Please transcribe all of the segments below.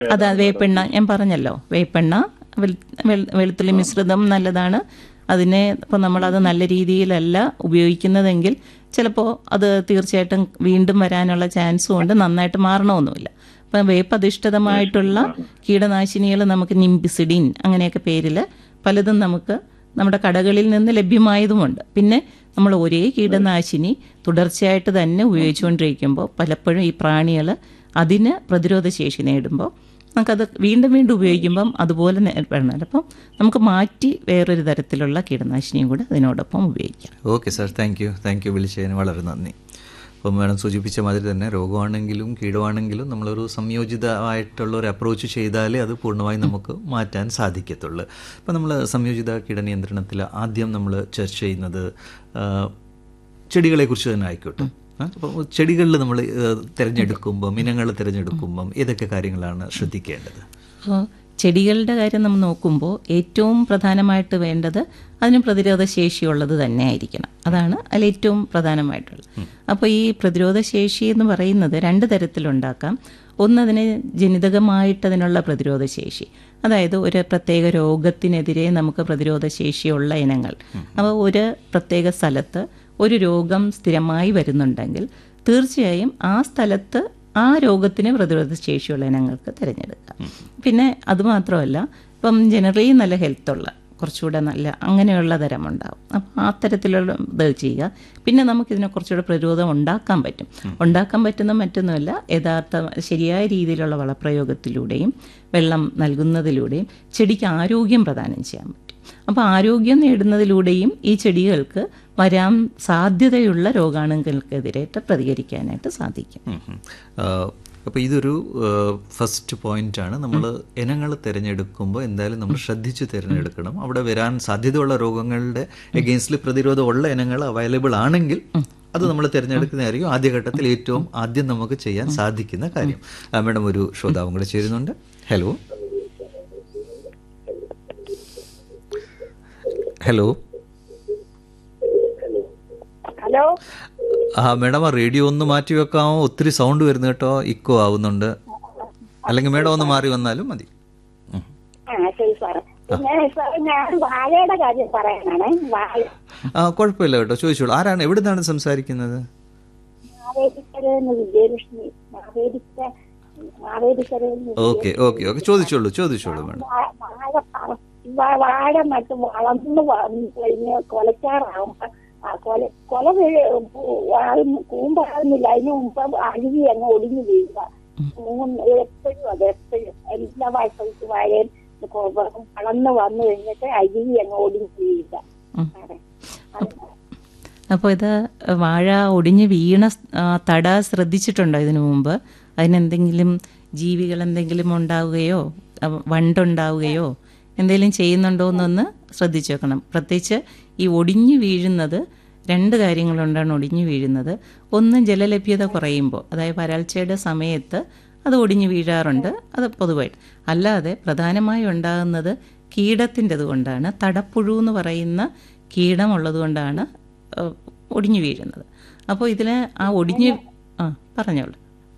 അതാ വേപ്പെണ്ണ ഞാൻ പറഞ്ഞല്ലോ വേപ്പെണ്ണ വെളു- വെളു- വെളുത്തുള്ളി മിശ്രിതം നല്ലതാണ് അതിനെ ഇപ്പോൾ നമ്മളത് നല്ല രീതിയിലല്ല ഉപയോഗിക്കുന്നതെങ്കിൽ ചിലപ്പോൾ അത് തീർച്ചയായിട്ടും വീണ്ടും വരാനുള്ള ചാൻസും ഉണ്ട് നന്നായിട്ട് മാറണമൊന്നുമില്ല അപ്പം വേപ്പധിഷ്ഠിതമായിട്ടുള്ള കീടനാശിനികൾ നമുക്ക് നിംബിസിഡിൻ അങ്ങനെയൊക്കെ പേരിൽ പലതും നമുക്ക് നമ്മുടെ കടകളിൽ നിന്ന് ലഭ്യമായതുമുണ്ട് പിന്നെ നമ്മൾ ഒരേ കീടനാശിനി തുടർച്ചയായിട്ട് തന്നെ ഉപയോഗിച്ചുകൊണ്ടിരിക്കുമ്പോൾ പലപ്പോഴും ഈ പ്രാണികൾ അതിന് പ്രതിരോധ ശേഷി നേടുമ്പോൾ നമുക്കത് വീണ്ടും വീണ്ടും ഉപയോഗിക്കുമ്പം അതുപോലെ വരണം അപ്പം നമുക്ക് മാറ്റി വേറൊരു തരത്തിലുള്ള കീടനാശിനിയും കൂടെ അതിനോടൊപ്പം ഉപയോഗിക്കാം okay sir thank you thank you വിളിച്ചതിന് വളരെ നന്ദി അപ്പം മാഡം സൂചിപ്പിച്ച മാതിരി തന്നെ രോഗമാണെങ്കിലും കീടമാണെങ്കിലും നമ്മളൊരു സംയോജിതമായിട്ടുള്ള ഒരു അപ്രോച്ച് ചെയ്താലേ അത് പൂർണ്ണമായി നമുക്ക് മാറ്റാൻ സാധിക്കത്തുള്ളൂ അപ്പം നമ്മൾ സംയോജിത കീടനിയന്ത്രണത്തിൽ ആദ്യം നമ്മൾ ചർച്ച ചെയ്യുന്നത് ആ, ചെടികളെക്കുറിച്ച് തന്നെ ആയിക്കോട്ടെ അപ്പോൾ ചെടികളിൽ നമ്മൾ തിരഞ്ഞെടുക്കുമ്പം ഇനങ്ങൾ തിരഞ്ഞെടുക്കുമ്പം ഏതൊക്കെ കാര്യങ്ങളാണ് ശ്രദ്ധിക്കേണ്ടത് അപ്പോൾ ചെടികളുടെ കാര്യം നമ്മൾ നോക്കുമ്പോൾ ഏറ്റവും പ്രധാനമായിട്ട് വേണ്ടത് അതിന് പ്രതിരോധ ശേഷിയുള്ളത് തന്നെ ആയിരിക്കണം അതാണ് അതിൽ ഏറ്റവും പ്രധാനമായിട്ടുള്ളത് അപ്പോൾ ഈ പ്രതിരോധ ശേഷി എന്ന് പറയുന്നത് രണ്ട് തരത്തിലുണ്ടാക്കാം ഒന്ന് അതിന് ജനിതകമായിട്ട് അതിനുള്ള പ്രതിരോധ ശേഷി അതായത് ഒരു പ്രത്യേക രോഗത്തിനെതിരെ നമുക്ക് പ്രതിരോധ ശേഷിയുള്ള ഇനങ്ങൾ അപ്പോൾ ഒരു പ്രത്യേക സ്ഥലത്ത് ഒരു രോഗം സ്ഥിരമായി വരുന്നുണ്ടെങ്കിൽ തീർച്ചയായും ആ സ്ഥലത്ത് ആ രോഗത്തിന് പ്രതിരോധ ശേഷിയുള്ള ഇനങ്ങൾക്ക് തിരഞ്ഞെടുക്കാം പിന്നെ അതുമാത്രമല്ല ഇപ്പം ജനറലി നല്ല ഹെൽത്തുള്ള കുറച്ചുകൂടെ നല്ല അങ്ങനെയുള്ള തരമുണ്ടാവും അപ്പം ആ തരത്തിലുള്ള ഇത് ചെയ്യുക പിന്നെ നമുക്കിതിനെ കുറച്ചുകൂടെ പ്രതിരോധം ഉണ്ടാക്കാൻ പറ്റും ഉണ്ടാക്കാൻ പറ്റുന്ന മറ്റൊന്നുമല്ല യഥാർത്ഥ ശരിയായ രീതിയിലുള്ള വളപ്രയോഗത്തിലൂടെയും വെള്ളം നൽകുന്നതിലൂടെയും ചെടിക്ക് ആരോഗ്യം പ്രദാനം ചെയ്യാൻ പറ്റും അപ്പോൾ ആരോഗ്യം നേടുന്നതിലൂടെയും ഈ ചെടികൾക്ക് വരാൻ സാധ്യതയുള്ള രോഗാണുക്കൾക്കെതിരായിട്ട് പ്രതികരിക്കാനായിട്ട് സാധിക്കും അപ്പോൾ ഇതൊരു ഫസ്റ്റ് പോയിന്റാണ് നമ്മൾ ഇനങ്ങൾ തിരഞ്ഞെടുക്കുമ്പോൾ എന്തായാലും നമ്മൾ ശ്രദ്ധിച്ച് തിരഞ്ഞെടുക്കണം അവിടെ വരാൻ സാധ്യതയുള്ള രോഗങ്ങളുടെ എഗെയിൻസ്റ്റിൽ പ്രതിരോധമുള്ള ഇനങ്ങൾ അവൈലബിൾ ആണെങ്കിൽ അത് നമ്മൾ തിരഞ്ഞെടുക്കുന്നതായിരിക്കും ആദ്യഘട്ടത്തിൽ ഏറ്റവും ആദ്യം നമുക്ക് ചെയ്യാൻ സാധിക്കുന്ന കാര്യം ആ, മാഡം ഒരു ശ്രോതാവും കൂടെ ചേരുന്നുണ്ട് ഹലോ ഹലോ ഹലോ ആ മാഡം ആ റേഡിയോ ഒന്ന് മാറ്റി വെക്കാമോ ഒത്തിരി സൗണ്ട് വരുന്നു കേട്ടോ ഇക്കോ ആവുന്നുണ്ട് അല്ലെങ്കിൽ മാഡം ഒന്ന് മാറി വന്നാലും മതി ഉം. ആ ശരി സാറേ പിന്നെ സാറേ ഞാൻ വാഴയുടെ കാര്യം പറയാനാണ് വാഴ ആ കുഴപ്പമില്ല കേട്ടോ ചോദിച്ചോളൂ ആരാണ് എവിടെ നിന്നാണ് സംസാരിക്കുന്നത് മാവേലിക്കരന്ന് വിജയലക്ഷ്മി മാവേലിക്ക മാവേലിക്കരന്ന് ഓക്കെ ഓക്കെ ഓക്കെ ചോദിച്ചോളൂ ചോദിച്ചോളൂ മാഡം വാ- വാഴ പറ- വാ- വാഴ നട്ട് വളർന്ന് വന്ന് കഴിഞ്ഞ് കൊലക്കാറാവുമ്പോ ആ കൊല കൊല വീഴ് ആകുന്ന- കൂമ്പാകുന്നില്ല അതിന് മുമ്പ് അഴുകി അങ്ങ് ഒടിഞ്ഞു വീഴുക മൂന്ന് എപ്പോഴും അത് എപ്പോഴും എല്ലാ വർഷവും വാഴയും കൊ- വളർന്ന് വന്നു കഴിഞ്ഞിട്ട് അഴുകി അങ്ങ് ഒടിഞ്ഞു വീഴുക അതെ. അത് അപ്പോൾ ഇത് വാഴ ഒടിഞ്ഞ് വീണ സ്- ആ, തട ശ്രദ്ധിച്ചിട്ടുണ്ടോ ഇതിനു മുമ്പ് അതിനെന്തെങ്കിലും ജീവികൾ എന്തെങ്കിലും ഉണ്ടാവുകയോ ആ, വണ്ടുണ്ടാവുകയോ എന്തെങ്കിലും ചെയ്യുന്നുണ്ടോ എന്നൊന്ന് ശ്രദ്ധിച്ചു വെക്കണം പ്രത്യേകിച്ച് ഈ ഒടിഞ്ഞു വീഴുന്നത് രണ്ട് കാര്യങ്ങളുണ്ടാണ് ഒടിഞ്ഞു വീഴുന്നത് ഒന്ന് ജലലഭ്യത കുറയുമ്പോൾ അതായത് വരൾച്ചയുടെ സമയത്ത് അത് ഒടിഞ്ഞു വീഴാറുണ്ട് അത് പൊതുവായിട്ട് അല്ലാതെ പ്രധാനമായും ഉണ്ടാകുന്നത് കീടത്തിൻ്റെത് കൊണ്ടാണ് തടപ്പുഴു എന്ന് പറയുന്ന കീടമുള്ളത് കൊണ്ടാണ് ഏഹ്, ഒടിഞ്ഞു വീഴുന്നത് അപ്പോൾ ഇതിൽ ആ ഒടിഞ്ഞു ആ പറഞ്ഞോളൂ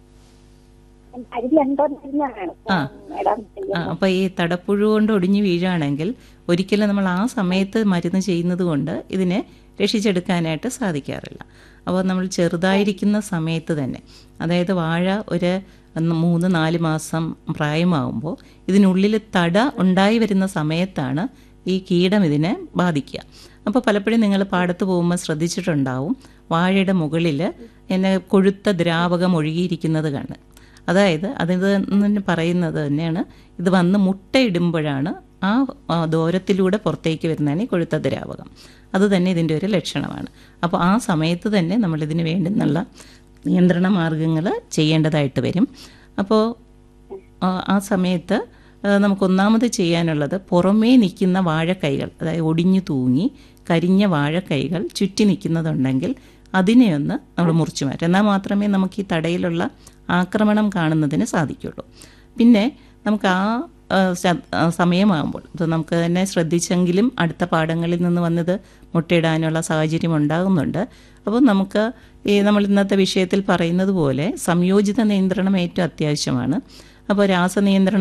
അരിലുണ്ടോന്നിരുന്നാണ് മേഡം ആ അപ്പോൾ ഈ തടപ്പുഴു കൊണ്ട് ഒടിഞ്ഞു വീഴുകയാണെങ്കിൽ ഒരിക്കലും നമ്മൾ ആ സമയത്ത് മരുന്ന് ചെയ്യുന്നത് കൊണ്ട് ഇതിനെ രക്ഷിച്ചെടുക്കാനായിട്ട് സാധിക്കാറില്ല അപ്പോൾ നമ്മൾ ചെറുതായിരിക്കുന്ന സമയത്ത് തന്നെ അതായത് വാഴ ഒരു ഒന്ന് മൂന്ന് നാല് മാസം പ്രായമാകുമ്പോൾ ഇതിനുള്ളിൽ തട ഉണ്ടായി വരുന്ന സമയത്താണ് ഈ കീടം ഇതിനെ ബാധിക്കുക അപ്പോൾ പലപ്പോഴും നിങ്ങൾ പാടത്ത് പോകുമ്പോൾ ശ്രദ്ധിച്ചിട്ടുണ്ടാവും വാഴയുടെ മുകളിൽ എന്നെ കൊഴുത്ത ദ്രാവകം ഒഴുകിയിരിക്കുന്നത് കാണും അതായത് അതിത് എന്ന് പറയുന്നത് തന്നെയാണ് ഇത് വന്ന് മുട്ടയിടുമ്പോഴാണ് ആ ആ, ദൂരത്തിലൂടെ പുറത്തേക്ക് വരുന്നതാണ് ഈ കൊഴുത്ത ദ്രാവകം അത് തന്നെ ഇതിൻ്റെ ഒരു ലക്ഷണമാണ് അപ്പോൾ ആ സമയത്ത് തന്നെ നമ്മളിതിന് വേണ്ടുന്നുള്ള നിയന്ത്രണ മാർഗങ്ങൾ ചെയ്യേണ്ടതായിട്ട് വരും അപ്പോൾ ആ, ആ സമയത്ത് ആ, നമുക്ക് ഒന്നാമത് ചെയ്യാനുള്ളത് പുറമേ നിൽക്കുന്ന വാഴക്കൈകൾ അതായത് ഒടിഞ്ഞു തൂങ്ങി കരിഞ്ഞ വാഴക്കൈകൾ ചുറ്റി നിൽക്കുന്നതുണ്ടെങ്കിൽ അതിനെ ഒന്ന് നമ്മൾ മുറിച്ചു മാറ്റും എന്നാൽ മാത്രമേ നമുക്ക് ഈ തടയിലുള്ള ആക്രമണം കാണുന്നതിന് സാധിക്കുള്ളൂ പിന്നെ നമുക്ക് ആ ആ, ശ- ആ, സമയമാകുമ്പോൾ ഇപ്പോൾ നമുക്ക് തന്നെ ശ്രദ്ധിച്ചെങ്കിലും അടുത്ത പാഠങ്ങളിൽ നിന്ന് വന്നത് മുട്ടയിടാനുള്ള സാഹചര്യം ഉണ്ടാകുന്നുണ്ട് അപ്പോൾ നമുക്ക് ഈ നമ്മൾ ഇന്നത്തെ വിഷയത്തിൽ പറയുന്നത് പോലെ സംയോജിത നിയന്ത്രണം ഏറ്റവും അത്യാവശ്യമാണ് അപ്പോൾ രാസനിയന്ത്രണം